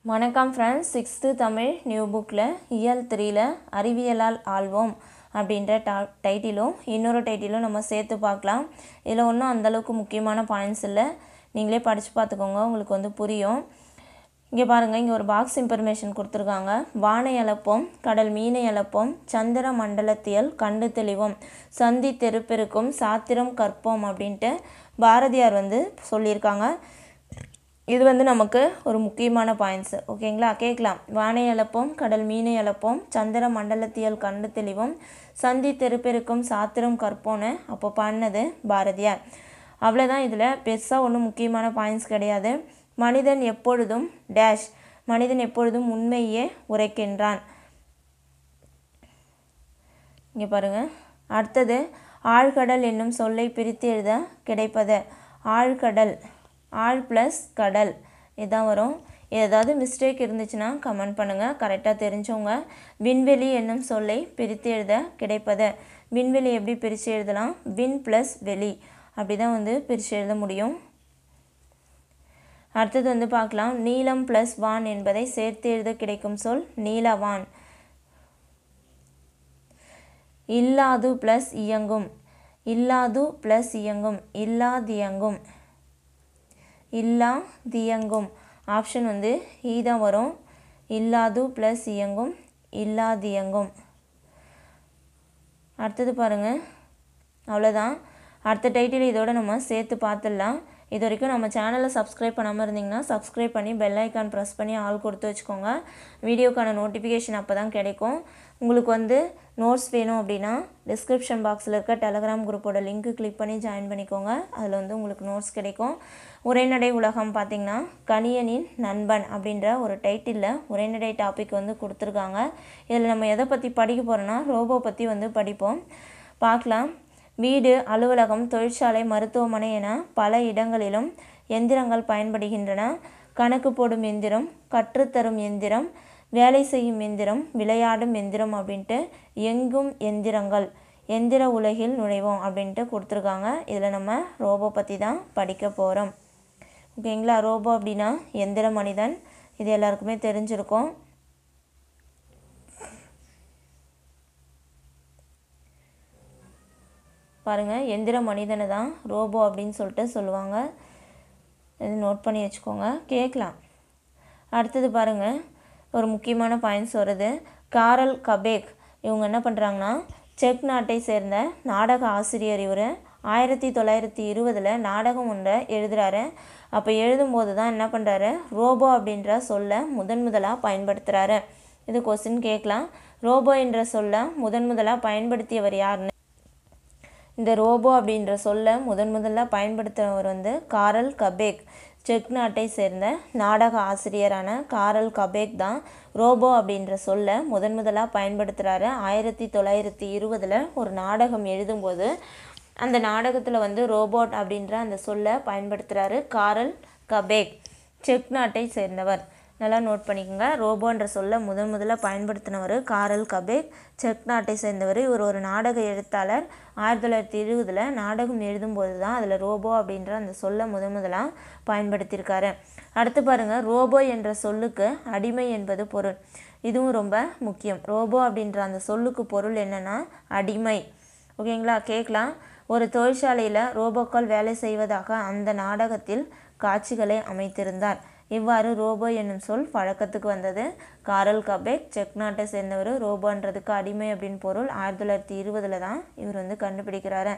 வணக்கம் friends sixth Tamil new புக்கில் இயல் த்ரீல அறிவியலால் ஆள்வோம் அப்படின்ற டா டைட்டிலும் இன்னொரு டைட்டிலும் நம்ம சேர்த்து பார்க்கலாம் இதில் ஒன்றும் அந்தளவுக்கு முக்கியமான பாயிண்ட்ஸ் இல்லை நீங்களே படித்து பார்த்துக்கோங்க உங்களுக்கு வந்து புரியும் இங்கே பாருங்கள் இங்கே ஒரு பாக்ஸ் இன்ஃபர்மேஷன் கொடுத்துருக்காங்க வானை அளப்போம் கடல் மீனை அளப்போம் சந்திர மண்டலத்தியல் கண்டு தெளிவோம் சந்தி தெருப்பெருக்கும் சாத்திரம் கற்போம் அப்படின்ட்டு பாரதியார் வந்து சொல்லியிருக்காங்க இது வந்து நமக்கு ஒரு முக்கியமான பாயிண்ட்ஸு ஓகேங்களா கேட்கலாம் வானை அளப்போம் கடல் மீனை அளப்போம் சந்திர மண்டலத்தியல் கண்டு தெளிவோம் சந்தி தெருப்பெருக்கும் சாத்திரம் கற்போன்னு அப்போ பாடினது பாரதியார் அவ்வளோதான் இதில் பெருசாக ஒன்றும் முக்கியமான பாயிண்ட்ஸ் கிடையாது மனிதன் எப்பொழுதும் டேஷ் மனிதன் எப்பொழுதும் உண்மையே உரைக்கின்றான் இங்கே பாருங்கள் அடுத்தது ஆழ்கடல் என்னும் சொல்லை பிரித்து எழுத கிடைப்பது ஆழ்கடல் ஆழ் ப்ளஸ் கடல் இதான் வரும் ஏதாவது மிஸ்டேக் இருந்துச்சுன்னா கமெண்ட் பண்ணுங்கள் கரெக்டாக தெரிஞ்சவங்க விண்வெளி என்னும் சொல்லை பிரித்து எழுத கிடைப்பது விண்வெளி எப்படி பிரித்து எழுதலாம் விண் ப்ளஸ் வெளி அப்படி தான் வந்து பிரித்து எழுத முடியும் அடுத்தது வந்து பார்க்கலாம் நீலம் ப்ளஸ் வான் என்பதை சேர்த்து எழுத கிடைக்கும் சொல் நீலவான் இல்லாது ப்ளஸ் இயங்கும் இல்லாது ப்ளஸ் இயங்கும் இல்லாதியங்கும் இல்லா தியங்கும் ஆப்ஷன் வந்து ஈ தான் வரும் இல்லாது ப்ளஸ் இயங்கும் இல்லாதியங்கும் அடுத்தது பாருங்கள் அவ்வளோதான் அடுத்த டைட்டில் இதோட நம்ம சேர்த்து பார்த்துடலாம் இது வரைக்கும் நம்ம சேனலை சப்ஸ்கிரைப் பண்ணாமல் இருந்தீங்கன்னா சப்ஸ்கிரைப் பண்ணி பெல் ஐக்கான் ப்ரெஸ் பண்ணி ஆள் கொடுத்து வச்சுக்கோங்க வீடியோக்கான நோட்டிஃபிகேஷன் அப்போ தான் கிடைக்கும் உங்களுக்கு வந்து நோட்ஸ் வேணும் அப்படின்னா டிஸ்கிரிப்ஷன் பாக்ஸில் இருக்க டெலகிராம் குரூப்போட லிங்க்கு கிளிக் பண்ணி ஜாயின் பண்ணிக்கோங்க அதில் வந்து உங்களுக்கு நோட்ஸ் கிடைக்கும் உரைநடை உலகம் பார்த்திங்கன்னா கணியனின் நண்பன் அப்படின்ற ஒரு டைட்டிலில் உரைநடை டாபிக் வந்து கொடுத்துருக்காங்க இதில் நம்ம எதை பற்றி படிக்க போகிறோன்னா ரோபோ பற்றி வந்து படிப்போம் பார்க்கலாம் வீடு அலுவலகம் தொழிற்சாலை மருத்துவமனை என பல இடங்களிலும் எந்திரங்கள் பயன்படுகின்றன கணக்கு போடும் எந்திரம் கற்றுத்தரும் எந்திரம் வேலை செய்யும் எந்திரம் விளையாடும் எந்திரம் அப்படின்ட்டு எங்கும் எந்திரங்கள் எந்திர உலகில் நுழைவோம் அப்படின்ட்டு கொடுத்துருக்காங்க இதில் நம்ம ரோபோ பற்றி தான் படிக்க போகிறோம் ஓகேங்களா ரோபோ அப்படின்னா எந்திர மனிதன் இது எல்லாருக்குமே தெரிஞ்சிருக்கும் பாருங்கள் எந்திர மனிதனை தான் ரோபோ அப்படின்னு சொல்லிட்டு சொல்லுவாங்க இது நோட் பண்ணி வச்சுக்கோங்க கேட்கலாம் அடுத்தது பாருங்கள் ஒரு முக்கியமான பாயிண்ட்ஸ் வருது காரல் கபேக் இவங்க என்ன பண்ணுறாங்கன்னா செக் நாட்டை சேர்ந்த நாடக ஆசிரியர் இவர் ஆயிரத்தி தொள்ளாயிரத்தி இருபதில் நாடகம் ஒன்றை எழுதுகிறாரு அப்போ எழுதும்போது தான் என்ன பண்ணுறாரு ரோபோ அப்படின்ற சொல்லை முதன் முதலாக பயன்படுத்துகிறாரு இது கொஸ்டின் கேட்கலாம் ரோபோ என்ற சொல்லை முதன் முதலாக பயன்படுத்தியவர் யாருன்னு இந்த ரோபோ அப்படின்ற சொல்லை முதன் முதலாக பயன்படுத்துகிறவர் வந்து காரல் கபேக் செக் நாட்டை சேர்ந்த நாடக ஆசிரியரான காரல் கபேக் தான் ரோபோ அப்படின்ற சொல்லை முதன் முதலாக பயன்படுத்துகிறாரு ஆயிரத்தி தொள்ளாயிரத்தி இருபதில் ஒரு நாடகம் எழுதும்போது அந்த நாடகத்தில் வந்து ரோபோட் அப்படின்ற அந்த சொல்லை பயன்படுத்துகிறாரு காரல் கபேக் செக் நாட்டை சேர்ந்தவர் நல்லா நோட் பண்ணிக்கோங்க ரோபோன்ற சொல்ல முதன் முதல்ல பயன்படுத்தினவர் காரல் கபேக் செக் நாட்டை சேர்ந்தவர் இவர் ஒரு நாடக எழுத்தாளர் ஆயிரத்தி தொள்ளாயிரத்தி இருபதில் நாடகம் எழுதும்போது தான் அதில் ரோபோ அப்படின்ற அந்த சொல்லை முதன் முதலாக பயன்படுத்தியிருக்காரு அடுத்து பாருங்கள் ரோபோ என்ற சொல்லுக்கு அடிமை என்பது பொருள் இதுவும் ரொம்ப முக்கியம் ரோபோ அப்படின்ற அந்த சொல்லுக்கு பொருள் என்னென்னா அடிமை ஓகேங்களா கேட்கலாம் ஒரு தொழிற்சாலையில் ரோபோக்கள் வேலை செய்வதாக அந்த நாடகத்தில் காட்சிகளை அமைத்திருந்தார் இவ்வாறு ரோபோ என்னும் சொல் பழக்கத்துக்கு வந்தது காரல் கபேக் செக் நாட்டை சேர்ந்தவர் ரோபோன்றதுக்கு அடிமை அப்படின்னு பொருள் ஆயிரத்தி தொள்ளாயிரத்தி இருபதில் தான் இவர் வந்து கண்டுபிடிக்கிறாரு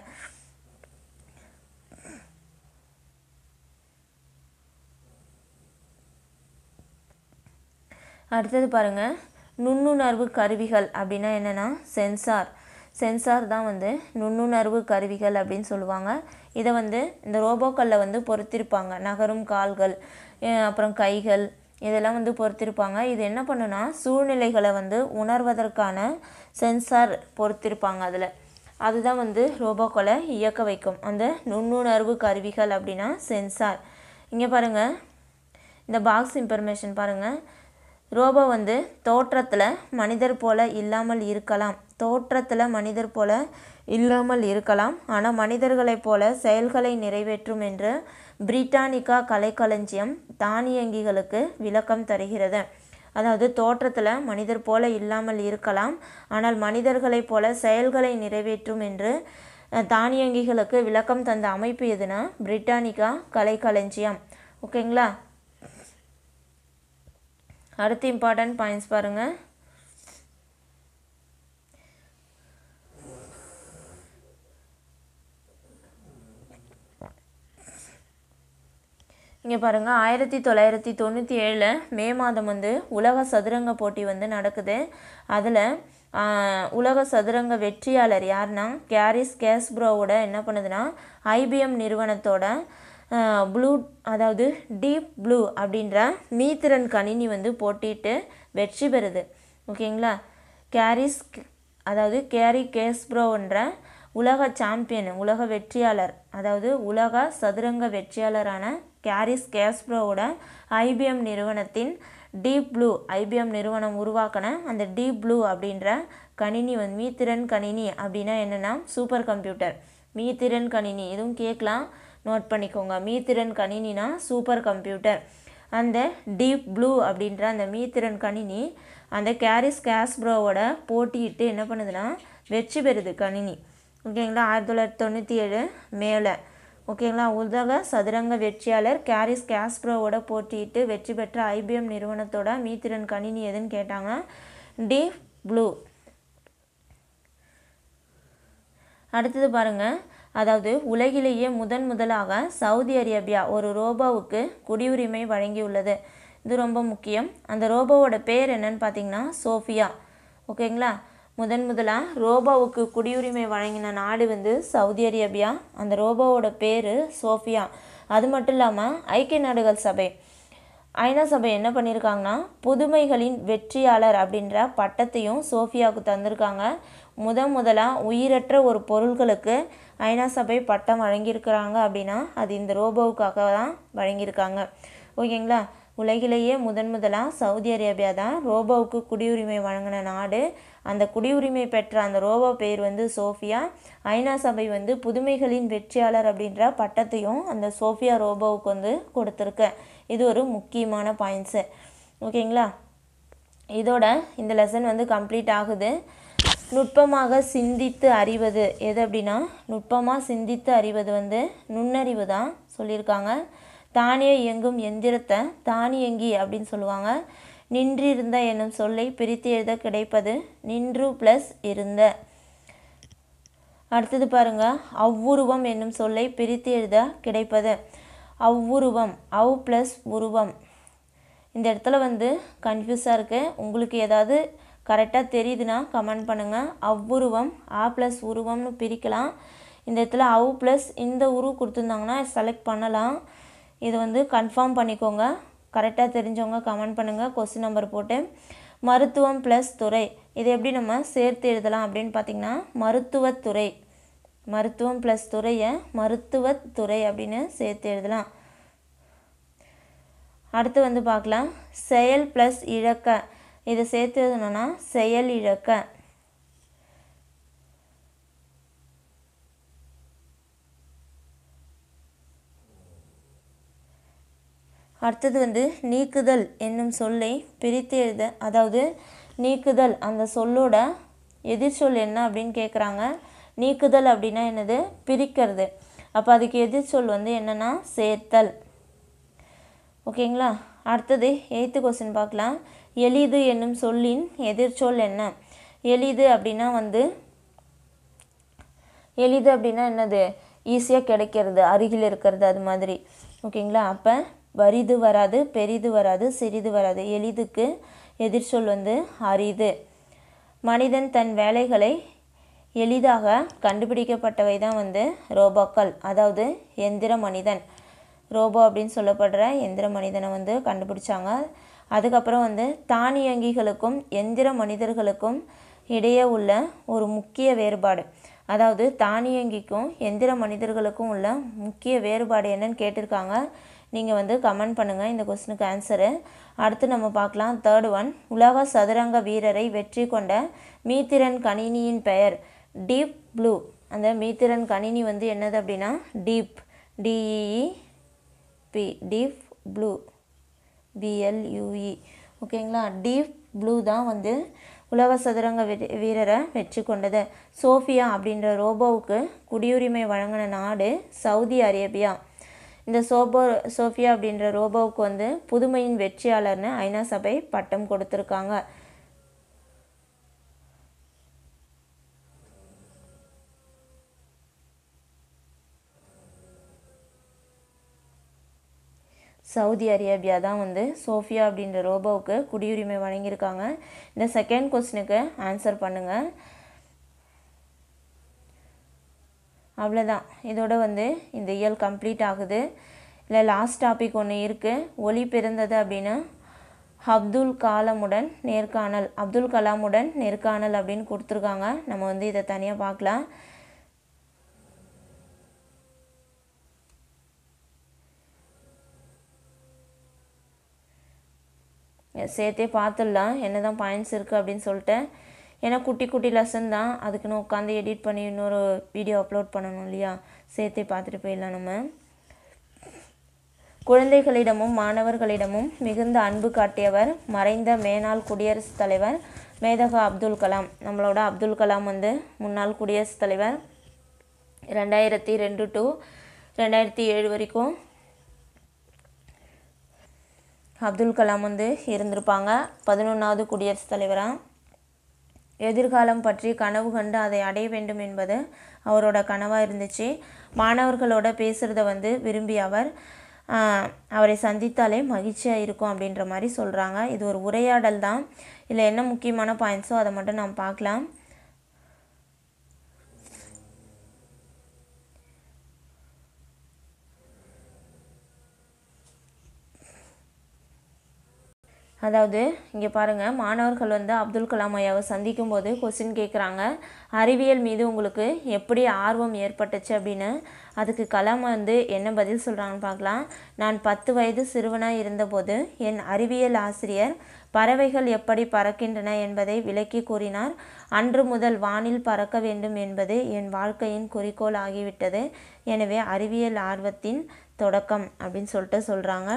அடுத்தது பாருங்கள் நுண்ணுணர்வு கருவிகள் அப்படின்னா என்னென்னா சென்சார் சென்சார் தான் வந்து நுண்ணுணர்வு கருவிகள் அப்படின்னு சொல்லுவாங்க இதை வந்து இந்த ரோபோக்களில் வந்து பொறுத்திருப்பாங்க நகரும் கால்கள் அப்புறம் கைகள் இதெல்லாம் வந்து பொறுத்திருப்பாங்க இது என்ன பண்ணுன்னா சூழ்நிலைகளை வந்து உணர்வதற்கான சென்சார் பொறுத்திருப்பாங்க அதில் அதுதான் வந்து ரோபோக்களை இயக்க வைக்கும் அந்த நுண்ணுணர்வு கருவிகள் அப்படின்னா சென்சார் இங்கே பாருங்கள் இந்த பாக்ஸ் இன்ஃபர்மேஷன் பாருங்கள் ரோபோ வந்து தோற்றத்தில் மனிதர் போல இல்லாமல் இருக்கலாம் தோற்றத்தில் மனிதர் போல இல்லாமல் இருக்கலாம் ஆனால் மனிதர்களைப் போல செயல்களை நிறைவேற்றும் என்று பிரிட்டானிக்கா கலைக்களஞ்சியம் தானியங்கிகளுக்கு விளக்கம் தருகிறது அதாவது தோற்றத்தில் மனிதர் போல இல்லாமல் இருக்கலாம் ஆனால் மனிதர்களைப் போல செயல்களை நிறைவேற்றும் என்று அஹ், தானியங்கிகளுக்கு விளக்கம் தந்த அமைப்பு எதுனா பிரிட்டானிக்கா கலைக்களஞ்சியம் ஓகேங்களா அடுத்து இம்பார்ட்டன்ட் பாயிண்ட்ஸ் பாருங்கள் இங்கே பாருங்கள் ஆயிரத்தி தொள்ளாயிரத்தி தொண்ணூற்றி ஏழில் மே மாதம் வந்து உலக சதுரங்க போட்டி வந்து நடக்குது அதில் உலக சதுரங்க வெற்றியாளர் யாருன்னா கேரிஸ் கேஸ்ப்ரோவோட என்ன பண்ணுதுன்னா ஐபிஎம் நிறுவனத்தோட ப்ளூ அதாவது டீப் ப்ளூ அப்படின்ற மீத்திரன் கணினி வந்து போட்டிட்டு வெற்றி பெறுது ஓகேங்களா கேரிஸ் அதாவது கேரி கேஸ்ப்ரோன்ற உலக சாம்பியன் உலக வெற்றியாளர் அதாவது உலக சதுரங்க வெற்றியாளரான கேரிஸ் கேஸ்ப்ரோவோட ஐபிஎம் நிறுவனத்தின் டீப் ப்ளூ ஐபிஎம் நிறுவனம் உருவாக்கின அந்த டீப் ப்ளூ அப்படின்ற கணினி வந்து மீத்திறன் கணினி அப்படின்னா என்னென்னா சூப்பர் கம்ப்யூட்டர் மீத்திறன் கணினி இதுவும் கேட்கலாம் நோட் பண்ணிக்கோங்க மீத்திறன் கணினினா சூப்பர் கம்ப்யூட்டர் அந்த டீப் ப்ளூ அப்படின்ற அந்த மீத்திறன் கணினி அந்த கேரிஸ் கேஸ்ப்ரோவோட போட்டியிட்டு என்ன பண்ணுதுன்னா வெற்றி பெறுது கணினி ஓகேங்களா ஆயிரத்தி தொள்ளாயிரத்தி தொண்ணூற்றி ஏழு மேலே ஓகேங்களா உலக சதுரங்க வெற்றியாளர் கேரிஸ் கேஸ்ப்ரோவோட போட்டியிட்டு வெற்றி பெற்ற ஐபிஎம் நிறுவனத்தோட மீத்திறன் கணினி எதுன்னு கேட்டாங்க டீப் ப்ளூ அடுத்தது பாருங்க அதாவது உலகிலேயே முதன் முதலாக சவுதி அரேபியா ஒரு ரோபோவுக்கு குடியுரிமை வழங்கியுள்ளது இது ரொம்ப முக்கியம் அந்த ரோபோவோட பேர் என்னன்னு பார்த்தீங்கன்னா சோஃபியா ஓகேங்களா முதன் முதலாக ரோபோவுக்கு குடியுரிமை வழங்கின நாடு வந்து சவுதி அரேபியா அந்த ரோபோவோட பேர் சோஃபியா அது மட்டும் இல்லாமல் ஐக்கிய நாடுகள் சபை ஐநா சபை என்ன பண்ணியிருக்காங்கன்னா புதுமைகளின் வெற்றியாளர் அப்படின்ற பட்டத்தையும் சோஃபியாவுக்கு தந்திருக்காங்க முத முதலாக உயிரற்ற ஒரு பொருள்களுக்கு ஐநா சபை பட்டம் வழங்கியிருக்கிறாங்க அப்படின்னா அது இந்த ரோபோவுக்காக தான் வழங்கியிருக்காங்க ஓகேங்களா உலகிலேயே முதன் முதலாக சவுதி அரேபியா தான் ரோபோவுக்கு குடியுரிமை வழங்கின நாடு அந்த குடியுரிமை பெற்ற அந்த ரோபோ பேர் வந்து சோஃபியா ஐநா சபை வந்து புதுமைகளின் வெற்றியாளர் அப்படின்ற பட்டத்தையும் அந்த சோஃபியா ரோபோவுக்கு வந்து கொடுத்துருக்கு இது ஒரு முக்கியமான பாயிண்ட்ஸு ஓகேங்களா இதோட இந்த லெசன் வந்து கம்ப்ளீட் ஆகுது நுட்பமாக சிந்தித்து அறிவது எது அப்படின்னா நுட்பமாக சிந்தித்து அறிவது வந்து நுண்ணறிவு தான் சொல்லியிருக்காங்க தானே இயங்கும் எந்திரத்தை தானியங்கி அப்படின்னு சொல்லுவாங்க நின்றிருந்த என்னும் சொல்லை பிரித்து எழுத கிடைப்பது நின்று ப்ளஸ் இருந்த அடுத்தது பாருங்க அவ்வுருவம் என்னும் சொல்லை பிரித்து எழுத கிடைப்பது அவ்வுருவம் அவ் ப்ளஸ் உருவம் இந்த இடத்துல வந்து கன்ஃபியூஸாக இருக்குது உங்களுக்கு ஏதாவது கரெக்டாக தெரியுதுன்னா கமெண்ட் பண்ணுங்கள் அவ்வுருவம் ஆ ப்ளஸ் உருவம்னு பிரிக்கலாம் இந்த இடத்துல அவ் ப்ளஸ் இந்த உரு கொடுத்துருந்தாங்கன்னா செலக்ட் பண்ணலாம் இது வந்து கன்ஃபார்ம் பண்ணிக்கோங்க கரெக்டாக தெரிஞ்சவங்க கமெண்ட் பண்ணுங்கள் கொஸ்டின் நம்பர் போட்டு மருத்துவம் ப்ளஸ் துறை இது எப்படி நம்ம சேர்த்து எழுதலாம் அப்படின்னு பார்த்தீங்கன்னா மருத்துவத்துறை மருத்துவம் ப்ளஸ் துறையை மருத்துவத்துறை அப்படின்னு சேர்த்து எழுதலாம் அடுத்து வந்து பார்க்கலாம் செயல் ப்ளஸ் இழக்க இதை சேர்த்து எழுதணும்னா செயல் இழக்க அடுத்தது வந்து நீக்குதல் என்னும் சொல்லை பிரித்து எழுத அதாவது நீக்குதல் அந்த சொல்லோட எதிர்ச்சொல் என்ன அப்படின்னு கேட்குறாங்க நீக்குதல் அப்படின்னா என்னது பிரிக்கிறது அப்போ அதுக்கு எதிர்ச்சொல் வந்து என்னென்னா சேர்த்தல் ஓகேங்களா அடுத்தது எயித்து கொஸ்டின் பார்க்கலாம் எளிது என்னும் சொல்லின் எதிர்ச்சொல் என்ன எளிது அப்படின்னா வந்து எளிது அப்படின்னா என்னது ஈஸியாக கிடைக்கிறது அருகில் இருக்கிறது அது மாதிரி ஓகேங்களா அப்போ வரிது வராது பெரிது வராது சிறிது வராது எளிதுக்கு எதிர்ச்சொல் வந்து அரிது மனிதன் தன் வேலைகளை எளிதாக கண்டுபிடிக்கப்பட்டவை தான் வந்து ரோபோக்கள் அதாவது எந்திர மனிதன் ரோபோ அப்படின்னு சொல்லப்படுற எந்திர மனிதனை வந்து கண்டுபிடிச்சாங்க அதுக்கப்புறம் வந்து தானியங்கிகளுக்கும் எந்திர மனிதர்களுக்கும் இடையே உள்ள ஒரு முக்கிய வேறுபாடு அதாவது தானியங்கிக்கும் எந்திர மனிதர்களுக்கும் உள்ள முக்கிய வேறுபாடு என்னன்னு கேட்டிருக்காங்க நீங்கள் வந்து கமெண்ட் பண்ணுங்கள் இந்த கொஸ்டினுக்கு ஆன்சரு அடுத்து நம்ம பார்க்கலாம் தேர்ட் ஒன் உலக சதுரங்க வீரரை வெற்றி கொண்ட மீத்திரன் கணினியின் பெயர் டீப் ப்ளூ அந்த மீத்திரன் கணினி வந்து என்னது அப்படின்னா deep D E E P deep blue B L U E ஓகேங்களா டீப் ப்ளூ தான் வந்து உலக சதுரங்க வீ- வீரரை வெற்றி கொண்டது சோஃபியா அப்படின்ற ரோபோவுக்கு குடியுரிமை வழங்கின நாடு சவுதி அரேபியா இந்த சோபோ சோஃபியா அப்படின்ற ரோபோவுக்கு வந்து புதுமையின் வெற்றியாளர்னு ஐநா சபை பட்டம் கொடுத்துருக்காங்க சவுதி அரேபியா தான் வந்து சோஃபியா அப்படின்ற ரோபோவுக்கு குடியுரிமை வழங்கியிருக்காங்க இந்த செகண்ட் கொஸ்டினுக்கு ஆன்சர் பண்ணுங்கள் அவ்வளோதான் இதோட வந்து இந்த இயல் கம்ப்ளீட் ஆகுது இல்லை லாஸ்ட் டாபிக் ஒன்று இருக்குது ஒளி பிறந்தது அப்படின்னு அப்துல் கலாமுடன் நேர்காணல் அப்துல் கலாமுடன் நேர்காணல் அப்படின்னு கொடுத்துருக்காங்க நம்ம வந்து இதை தனியாக பார்க்கலாம் சேர்த்தே பார்த்துடலாம் என்ன தான் பாயிண்ட்ஸ் இருக்குது அப்படின்னு சொல்லிட்டு ஏன்னா குட்டி குட்டி லெசன் தான் அதுக்குன்னு உட்காந்து எடிட் பண்ணி இன்னொரு வீடியோ அப்லோட் பண்ணணும் இல்லையா சேர்த்தே பார்த்துட்டு போயிடலாம் நம்ம குழந்தைகளிடமும் மாணவர்களிடமும் மிகுந்த அன்பு காட்டியவர் மறைந்த மேனாள் குடியரசுத் தலைவர் மேதகா அப்துல் கலாம் நம்மளோட அப்துல் கலாம் வந்து முன்னாள் குடியரசுத் தலைவர் ரெண்டாயிரத்தி ரெண்டு டு ரெண்டாயிரத்தி ஏழு வரைக்கும் அப்துல் கலாம் வந்து இருந்திருப்பாங்க பதினொன்றாவது குடியரசுத் தலைவராக எதிர்காலம் பற்றி கனவு கண்டு அதை அடைய வேண்டும் என்பது அவரோட கனவாக இருந்துச்சு மாணவர்களோட பேசுகிறத வந்து விரும்பிய அவர் ஆஹ், அவரை சந்தித்தாலே மகிழ்ச்சியாக இருக்கும் அப்படின்ற மாதிரி சொல்கிறாங்க இது ஒரு உரையாடல் தான் இதில் என்ன முக்கியமான பாயிண்ட்ஸோ அதை மட்டும் நாம் பார்க்கலாம் அதாவது இங்கே பாருங்கள் மாணவர்கள் வந்து அப்துல் கலாம் ஐயாவை சந்திக்கும் போது கொஸ்டின் கேட்குறாங்க அறிவியல் மீது உங்களுக்கு எப்படி ஆர்வம் ஏற்பட்டுச்சு அப்படின்னு அதுக்கு கலாம் வந்து என்ன பதில் சொல்கிறாங்கன்னு பார்க்கலாம் நான் பத்து வயது சிறுவனாக இருந்தபோது என் அறிவியல் ஆசிரியர் பறவைகள் எப்படி பறக்கின்றன என்பதை விளக்கி கூறினார் அன்று முதல் வானில் பறக்க வேண்டும் என்பது என் வாழ்க்கையின் குறிக்கோள் ஆகிவிட்டது எனவே அறிவியல் ஆர்வத்தின் தொடக்கம் அப்படின்னு சொல்லிட்டு சொல்கிறாங்க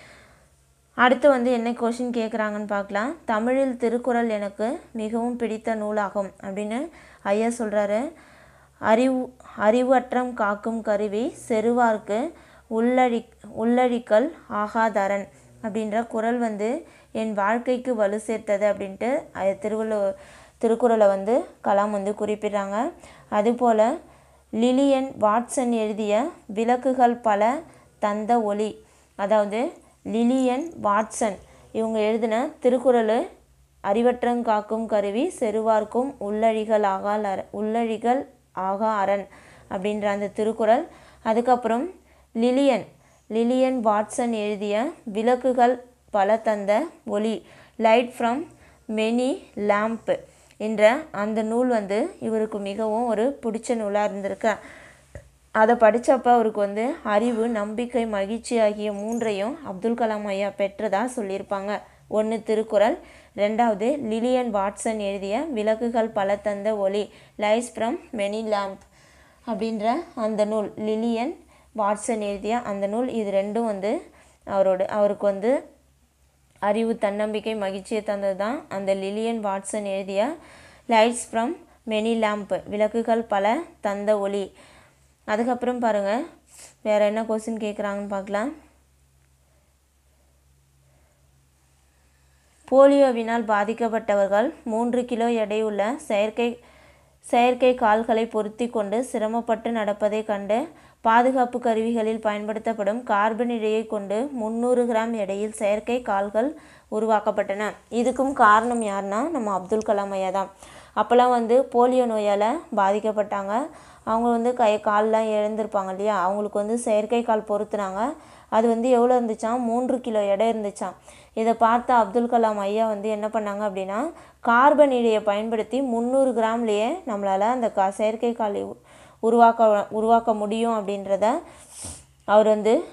அடுத்து வந்து என்ன கொஷின் கேட்குறாங்கன்னு பார்க்கலாம் தமிழில் திருக்குறள் எனக்கு மிகவும் பிடித்த நூலாகும் அப்படின்னு ஐயா சொல்கிறாரு அறிவு அறிவற்றம் காக்கும் கருவி செருவார்க்கு உள்ளழி உள்ளழிக்கல் ஆகாதரன் அப்படின்ற குறள் வந்து என் வாழ்க்கைக்கு வலு சேர்த்தது அப்படின்ட்டு ஐயா திருவள்ளு திருக்குறளை வந்து கலாம் வந்து குறிப்பிடுறாங்க அதுபோல் லிலியன் வாட்சன் எழுதிய விளக்குகள் பல தந்த ஒளி அதாவது லிலியன் வாட்சன் இவங்க எழுதின திருக்குறள் அறிவற்றங்காக்கும் கருவி செருவார்க்கும் உள்ளழிகள் ஆகால் அர உள்ளழிகள் ஆகா அரண் அப்படின்ற அந்த திருக்குறள் அதுக்கப்புறம் லிலியன் லிலியன் வாட்சன் எழுதிய விளக்குகள் பல தந்த ஒளி லைட் ஃப்ரம் மெனி லேம்ப் என்ற அந்த நூல் வந்து இவருக்கு மிகவும் ஒரு பிடிச்ச நூலாக இருந்திருக்கு அதை படித்தப்ப அவருக்கு வந்து அறிவு நம்பிக்கை மகிழ்ச்சி ஆகிய மூன்றையும் அப்துல் கலாம் ஐயா பெற்றதா சொல்லியிருப்பாங்க ஒன்று திருக்குறள் ரெண்டாவது லிலியன் வாட்சன் எழுதிய விளக்குகள் பல தந்த ஒளி லைஸ் ஃப்ரம் மெனி லேம்ப் அப்படின்ற அந்த நூல் லிலியன் வாட்சன் எழுதிய அந்த நூல் இது ரெண்டும் வந்து அவரோட அவருக்கு வந்து அறிவு தன்னம்பிக்கை மகிழ்ச்சியை தந்தது தான் அந்த லிலியன் வாட்சன் எழுதிய லைட்ஸ் ஃப்ரம் மெனி லேம்ப் விளக்குகள் பல தந்த ஒளி அதுக்கப்புறம் பாருங்கள் வேறு என்ன கொஸ்டின் கேட்குறாங்கன்னு பார்க்கலாம் போலியோவினால் பாதிக்கப்பட்டவர்கள் மூன்று கிலோ எடையுள்ள செயற்கை செயற்கை கால்களை பொருத்தி கொண்டு சிரமப்பட்டு நடப்பதைக் கண்டு பாதுகாப்பு கருவிகளில் பயன்படுத்தப்படும் கார்பன் இழையை கொண்டு முந்நூறு கிராம் எடையில் செயற்கை கால்கள் உருவாக்கப்பட்டன இதுக்கும் காரணம் யாருன்னா நம்ம அப்துல் கலாம் ஐயா தான் அப்போல்லாம் வந்து போலியோ நோயால் பாதிக்கப்பட்டாங்க அவங்க வந்து கை கால்லாம் இழந்திருப்பாங்க இல்லையா அவங்களுக்கு வந்து செயற்கை கால் பொருத்துனாங்க அது வந்து எவ்வளோ இருந்துச்சாம் மூன்று கிலோ எடை இருந்துச்சாம் இதை பார்த்த அப்துல் கலாம் ஐயா வந்து என்ன பண்ணாங்க அப்படின்னா கார்பன் இழையை பயன்படுத்தி முந்நூறு கிராம்லேயே நம்மளால் அந்த கா செயற்கை கால் உருவாக்க உருவாக்க முடியும் அப்படின்றத அவர் வந்து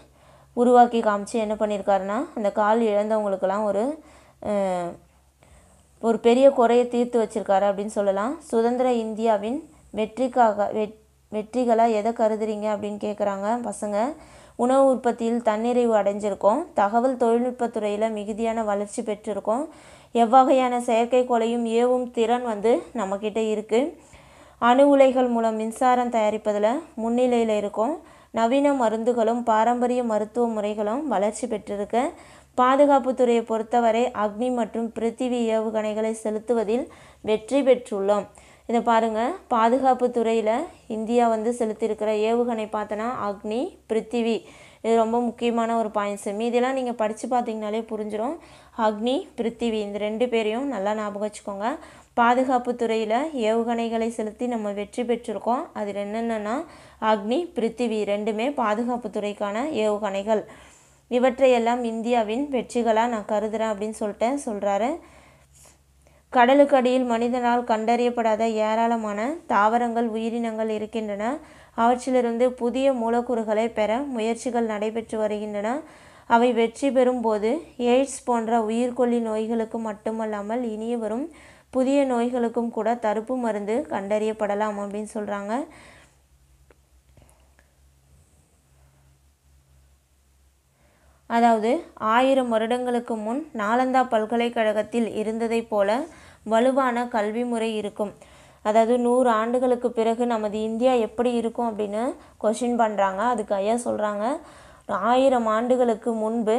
உருவாக்கி காமிச்சு என்ன பண்ணியிருக்காருன்னா அந்த கால் இழந்தவங்களுக்கெல்லாம் ஒரு அஹ், ஒரு பெரிய குறையை தீர்த்து வச்சிருக்காரு அப்படின்னு சொல்லலாம் சுதந்திர இந்தியாவின் வெற்றிக்காக வெட் வெற்றிகளாக எதை கருதுறீங்க அப்படின்னு கேட்குறாங்க பசங்க உணவு உற்பத்தியில் தன்னிறைவு அடைஞ்சிருக்கோம் தகவல் தொழில்நுட்பத்துறையில் மிகுதியான வளர்ச்சி பெற்றிருக்கோம் எவ்வகையான செயற்கைக்கோளையும் ஏவும் திறன் வந்து நம்மக்கிட்ட இருக்குது அணு உலைகள் மூலம் மின்சாரம் தயாரிப்பதில் முன்னிலையில் இருக்கும் நவீன மருந்துகளும் பாரம்பரிய மருத்துவ முறைகளும் வளர்ச்சி பெற்றிருக்கு பாதுகாப்புத்துறையை பொறுத்தவரை அக்னி மற்றும் பிருத்திவி ஏவுகணைகளை செலுத்துவதில் வெற்றி பெற்றுள்ளோம் இதை பாருங்கள் பாதுகாப்பு துறையில் இந்தியா வந்து செலுத்தியிருக்கிற ஏவுகணை பார்த்தோன்னா அக்னி பிருத்திவி இது ரொம்ப முக்கியமான ஒரு பாயிண்ட்ஸு மீதியெல்லாம் நீங்கள் படித்து பார்த்தீங்கனாலே புரிஞ்சிடும் அக்னி பிருத்திவி இந்த ரெண்டு பேரையும் நல்லா ஞாபகம் வச்சுக்கோங்க பாதுகாப்பு துறையில் ஏவுகணைகளை செலுத்தி நம்ம வெற்றி பெற்றிருக்கோம் அதில் என்னென்னா அக்னி பிருத்திவி ரெண்டுமே பாதுகாப்பு துறைக்கான ஏவுகணைகள் இவற்றையெல்லாம் இந்தியாவின் வெற்றிகளாக நான் கருதுகிறேன் அப்படின்னு சொல்லிட்டு சொல்கிறாரு கடலுக்கடியில் மனிதனால் கண்டறியப்படாத ஏராளமான தாவரங்கள் உயிரினங்கள் இருக்கின்றன அவற்றிலிருந்து புதிய மூலக்கூறுகளை பெற முயற்சிகள் நடைபெற்று வருகின்றன அவை வெற்றி பெறும்போது எய்ட்ஸ் போன்ற உயிர்கொல்லி நோய்களுக்கு மட்டுமல்லாமல் இனிய வரும் புதிய நோய்களுக்கும் கூட தடுப்பு மருந்து கண்டறியப்படலாம் அப்படின்னு சொல்கிறாங்க அதாவது ஆயிரம் வருடங்களுக்கு முன் நாலந்தா பல்கலைக்கழகத்தில் இருந்ததைப் போல வலுவான கல்வி முறை இருக்கும் அதாவது நூறு ஆண்டுகளுக்கு பிறகு நமது இந்தியா எப்படி இருக்கும் அப்படின்னு கொஷின் பண்ணுறாங்க அதுக்கு ஐயா சொல்கிறாங்க ஆயிரம் ஆண்டுகளுக்கு முன்பு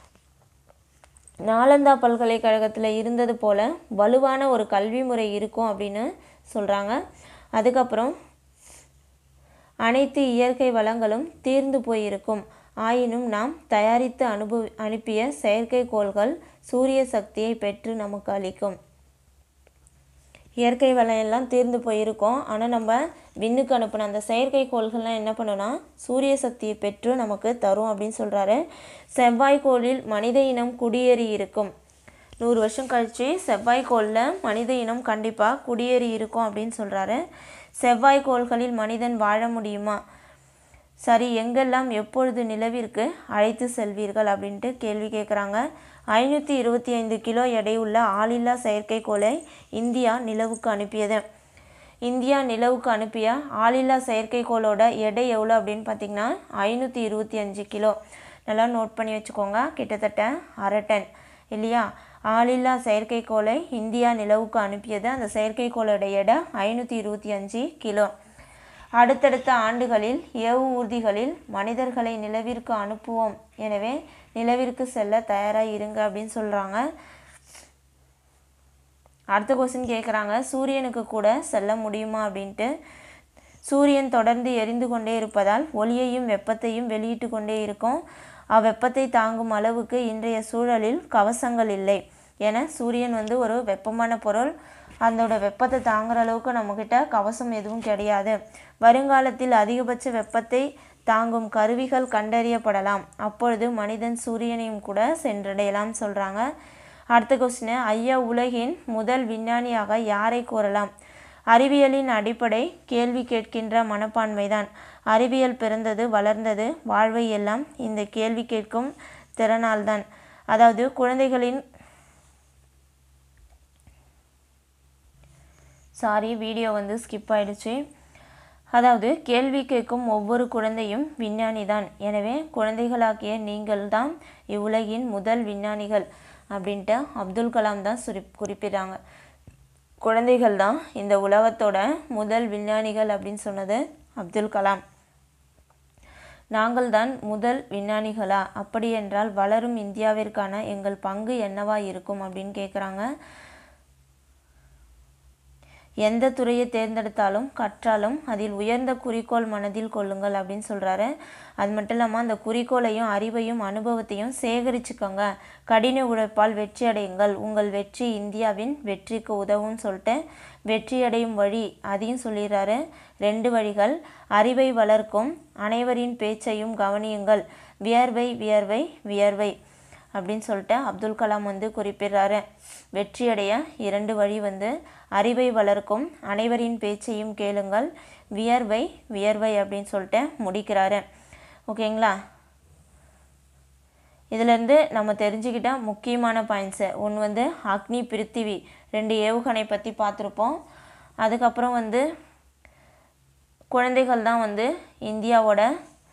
நாலந்தா பல்கலைக்கழகத்தில் இருந்தது போல வலுவான ஒரு கல்வி முறை இருக்கும் அப்படின்னு சொல்கிறாங்க அதுக்கப்புறம் அனைத்து இயற்கை வளங்களும் தீர்ந்து போயிருக்கும் ஆயினும் நாம் தயாரித்து அனுபவி அனுப்பிய செயற்கைக்கோள்கள் சூரிய சக்தியை பெற்று நமக்கு அளிக்கும் இயற்கை வளம் எல்லாம் தீர்ந்து போயிருக்கோம் ஆனால் நம்ம விண்ணுக்கு அனுப்பின அந்த செயற்கைக்கோள்கள்லாம் என்ன பண்ணுன்னா சூரிய சக்தியை பெற்று நமக்கு தரும் அப்படின்னு சொல்கிறாரு செவ்வாய்க்கோளில் மனித இனம் குடியேறி இருக்கும் நூறு வருஷம் கழித்து செவ்வாய்க்கோளில் மனித இனம் கண்டிப்பாக குடியேறி இருக்கும் அப்படின்னு சொல்கிறாரு செவ்வாய்க்கோள்களில் மனிதன் வாழ முடியுமா சரி எங்கெல்லாம் எப்பொழுது நிலவிற்கு அழைத்து செல்வீர்கள் அப்படின்ட்டு கேள்வி கேட்குறாங்க ஐநூற்றி இருபத்தி ஐந்து கிலோ எடையுள்ள ஆளில்லா செயற்கைக்கோளை இந்தியா நிலவுக்கு அனுப்பியது இந்தியா நிலவுக்கு அனுப்பிய ஆளில்லா செயற்கைக்கோளோட எடை எவ்வளோ அப்படின்னு பார்த்தீங்கன்னா ஐநூற்றி இருபத்தி அஞ்சு கிலோ நல்லா நோட் பண்ணி வச்சுக்கோங்க கிட்டத்தட்ட அரை டன் இல்லையா ஆளில்லா செயற்கைக்கோளை இந்தியா நிலவுக்கு அனுப்பியது அந்த செயற்கைக்கோளோட எடை ஐநூற்றி இருபத்தி அஞ்சு கிலோ அடுத்தடுத்த ஆண்டுகளில் ஏவு ஊர்திகளில் மனிதர்களை நிலவிற்கு அனுப்புவோம் எனவே நிலவிற்கு செல்ல தயாராக இருங்க அப்படின்னு சொல்கிறாங்க அடுத்த கொஸ்டின் கேட்குறாங்க சூரியனுக்கு கூட செல்ல முடியுமா அப்படின்ட்டு சூரியன் தொடர்ந்து எரிந்து கொண்டே இருப்பதால் ஒளியையும் வெப்பத்தையும் வெளியிட்டு கொண்டே இருக்கும் அவ்வெப்பத்தை தாங்கும் அளவுக்கு இன்றைய சூழலில் கவசங்கள் இல்லை என சூரியன் வந்து ஒரு வெப்பமான பொருள் அதோட வெப்பத்தை தாங்குற அளவுக்கு நம்மக்கிட்ட கவசம் எதுவும் கிடையாது வருங்காலத்தில் அதிகபட்ச வெப்பத்தை தாங்கும் கருவிகள் கண்டறியப்படலாம் அப்பொழுது மனிதன் சூரியனையும் கூட சென்றடையலாம் சொல்கிறாங்க அடுத்த கொஸ்டின் ஐயா உலகின் முதல் விஞ்ஞானியாக யாரை கூறலாம் அறிவியலின் அடிப்படை கேள்வி கேட்கின்ற மனப்பான்மைதான் அறிவியல் பிறந்தது வளர்ந்தது வாழ்வை எல்லாம் இந்த கேள்வி கேட்கும் திறனால்தான் அதாவது குழந்தைகளின் சாரி வீடியோ வந்து ஸ்கிப் ஆயிடுச்சு அதாவது கேள்வி கேட்கும் ஒவ்வொரு குழந்தையும் விஞ்ஞானி தான் எனவே குழந்தைகளாகிய நீங்கள் தான் இவ்வுலகின் முதல் விஞ்ஞானிகள் அப்படின்ட்டு அப்துல் கலாம் தான் சுரி குறிப்பிடுறாங்க குழந்தைகள் தான் இந்த உலகத்தோட முதல் விஞ்ஞானிகள் அப்படின்னு சொன்னது அப்துல் கலாம் நாங்கள் தான் முதல் விஞ்ஞானிகளா அப்படி என்றால் வளரும் இந்தியாவிற்கான எங்கள் பங்கு என்னவா இருக்கும் அப்படின்னு கேட்குறாங்க எந்த துறையை தேர்ந்தெடுத்தாலும் கற்றாலும் அதில் உயர்ந்த குறிக்கோள் மனதில் கொள்ளுங்கள் அப்படின்னு சொல்கிறாரு அது மட்டும் இல்லாமல் அந்த குறிக்கோளையும் அறிவையும் அனுபவத்தையும் சேகரிச்சுக்கோங்க கடின உழைப்பால் வெற்றி அடையுங்கள் உங்கள் வெற்றி இந்தியாவின் வெற்றிக்கு உதவும்னு சொல்லிட்டு வெற்றி அடையும் வழி அதையும் சொல்லிடுறாரு ரெண்டு வழிகள் அறிவை வளர்க்கும் அனைவரின் பேச்சையும் கவனியுங்கள் வியர்வை வியர்வை வியர்வை அப்படின்னு சொல்லிட்டு அப்துல் கலாம் வந்து குறிப்பிடுறாரு வெற்றியடைய இரண்டு வழி வந்து அறிவை வளர்க்கும் அனைவரின் பேச்சையும் கேளுங்கள் வியர்வை வியர்வை அப்படின்னு சொல்லிட்டு முடிக்கிறாரு ஓகேங்களா இதிலேருந்து நம்ம தெரிஞ்சுக்கிட்ட முக்கியமான பாயிண்ட்ஸு ஒன்று வந்து அக்னி பிருத்திவி ரெண்டு ஏவுகணை பற்றி பார்த்துருப்போம் அதுக்கப்புறம் வந்து குழந்தைகள் தான் வந்து இந்தியாவோட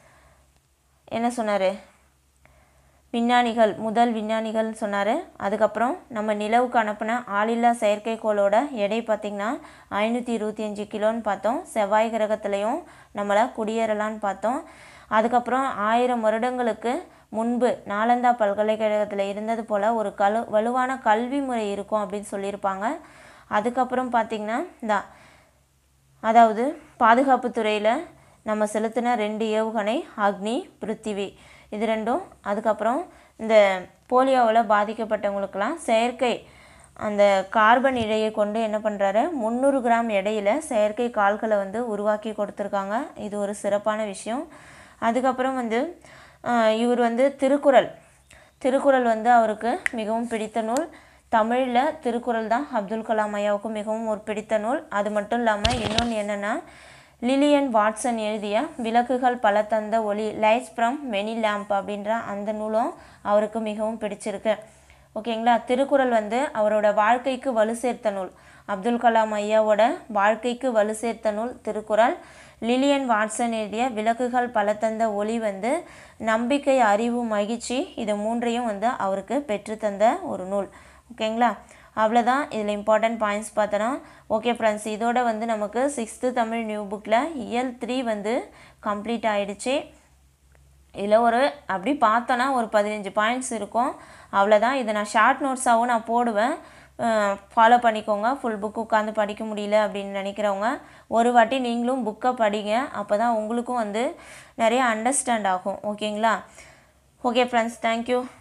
என்ன சொன்னார் விஞ்ஞானிகள் முதல் விஞ்ஞானிகள் சொன்னார் அதுக்கப்புறம் நம்ம நிலவுக்கு அனுப்பின ஆளில்லா செயற்கைக்கோளோட எடை பார்த்திங்கன்னா ஐநூற்றி இருபத்தி அஞ்சு கிலோன்னு பார்த்தோம் செவ்வாய் கிரகத்துலேயும் நம்மளை குடியேறலான்னு பார்த்தோம் அதுக்கப்புறம் ஆயிரம் வருடங்களுக்கு முன்பு நாலந்தா பல்கலைக்கழகத்தில் இருந்தது போல் ஒரு கழு வலுவான கல்வி முறை இருக்கும் அப்படின்னு சொல்லியிருப்பாங்க அதுக்கப்புறம் பார்த்திங்கன்னா இந்த அதாவது பாதுகாப்பு துறையில் நம்ம செலுத்தின ரெண்டு ஏவுகணை அக்னி பிருத்திவி இது ரெண்டும் அதுக்கப்புறம் இந்த போலியோவில் பாதிக்கப்பட்டவங்களுக்கெல்லாம் செயற்கை அந்த கார்பன் இழையை கொண்டு என்ன பண்ணுறாரு முந்நூறு கிராம் எடையில் செயற்கை கால்களை வந்து உருவாக்கி கொடுத்துருக்காங்க இது ஒரு சிறப்பான விஷயம் அதுக்கப்புறம் வந்து இவர் வந்து திருக்குறள் திருக்குறள் வந்து அவருக்கு மிகவும் பிடித்த நூல் தமிழில் திருக்குறள் தான் அப்துல் கலாம் ஐயாவுக்கு மிகவும் ஒரு பிடித்த நூல் அது மட்டும் இல்லாமல் இன்னொன்று என்னென்னா லிலியன் வாட்சன் எழுதிய விளக்குகள் பல தந்த ஒளி லைட்ஸ் ஃப்ரம் மெனி லேம்ப் அப்படின்ற அந்த நூலும் அவருக்கு மிகவும் பிடிச்சிருக்கு ஓகேங்களா திருக்குறள் வந்து அவரோட வாழ்க்கைக்கு வலு சேர்த்த நூல் அப்துல் கலாம் ஐயாவோட வாழ்க்கைக்கு வலு சேர்த்த நூல் திருக்குறள் லிலியன் வாட்சன் எழுதிய விளக்குகள் பல தந்த ஒளி வந்து நம்பிக்கை அறிவு மகிழ்ச்சி இது மூன்றையும் வந்து அவருக்கு பெற்றுத்தந்த ஒரு நூல் ஓகேங்களா அவ்வளோதான் இதில் இம்பார்ட்டன்ட் பாயிண்ட்ஸ் பார்த்தோன்னா ஓகே ஃப்ரெண்ட்ஸ் இதோட வந்து நமக்கு சிக்ஸ்த்து தமிழ் நியூ புக்கில் இயல் த்ரீ வந்து கம்ப்ளீட் ஆகிடுச்சு இதில் ஒரு அப்படி பார்த்தோன்னா ஒரு பதினஞ்சு பாயிண்ட்ஸ் இருக்கும் அவ்வளோதான் இதை நான் ஷார்ட் நோட்ஸாகவும் நான் போடுவேன் ஃபாலோ பண்ணிக்கோங்க ஃபுல் புக் உட்காந்து படிக்க முடியல அப்படின்னு நினைக்கிறவங்க ஒரு வாட்டி நீங்களும் புக்கை படிங்க அப்போ தான் உங்களுக்கும் வந்து நிறைய அண்டர்ஸ்டாண்ட் ஆகும் ஓகேங்களா ஓகே ஃப்ரெண்ட்ஸ் தேங்க்யூ